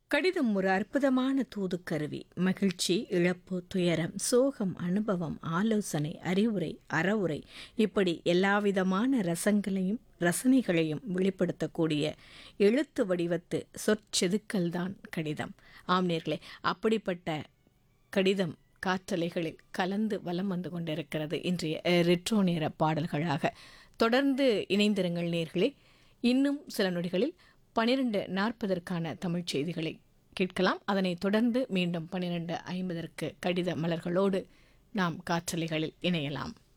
கடிதம் ஒரு அற்புதமான தூதுக்கருவி மகிழ்ச்சி இழப்பு துயரம் சோகம் அனுபவம் ஆலோசனை அறிவுரை அறவுரை இப்படி எல்லாவிதமான ரசங்களையும் ரசனைகளையும் வெளிப்படுத்தக்கூடிய எழுத்து வடிவத்து சொற்செதுக்கல் தான் கடிதம் ஆம்நேர்களே அப்படிப்பட்ட கடிதம் காற்றலைகளில் கலந்து வலம் வந்து கொண்டிருக்கிறது இன்றைய அஹ், ரெட்ரோ நேர பாடல்களாக தொடர்ந்து இணைந்திருங்கள் நேர்களே இன்னும் சில நொடிகளில் பனிரெண்டு நாற்பதற்கான தமிழ்ச் செய்திகளை கேட்கலாம் அதனைத் தொடர்ந்து மீண்டும் பன்னிரண்டு ஐம்பதற்கு கடித மலர்களோடு நாம் காற்றலைகளில் இணையலாம்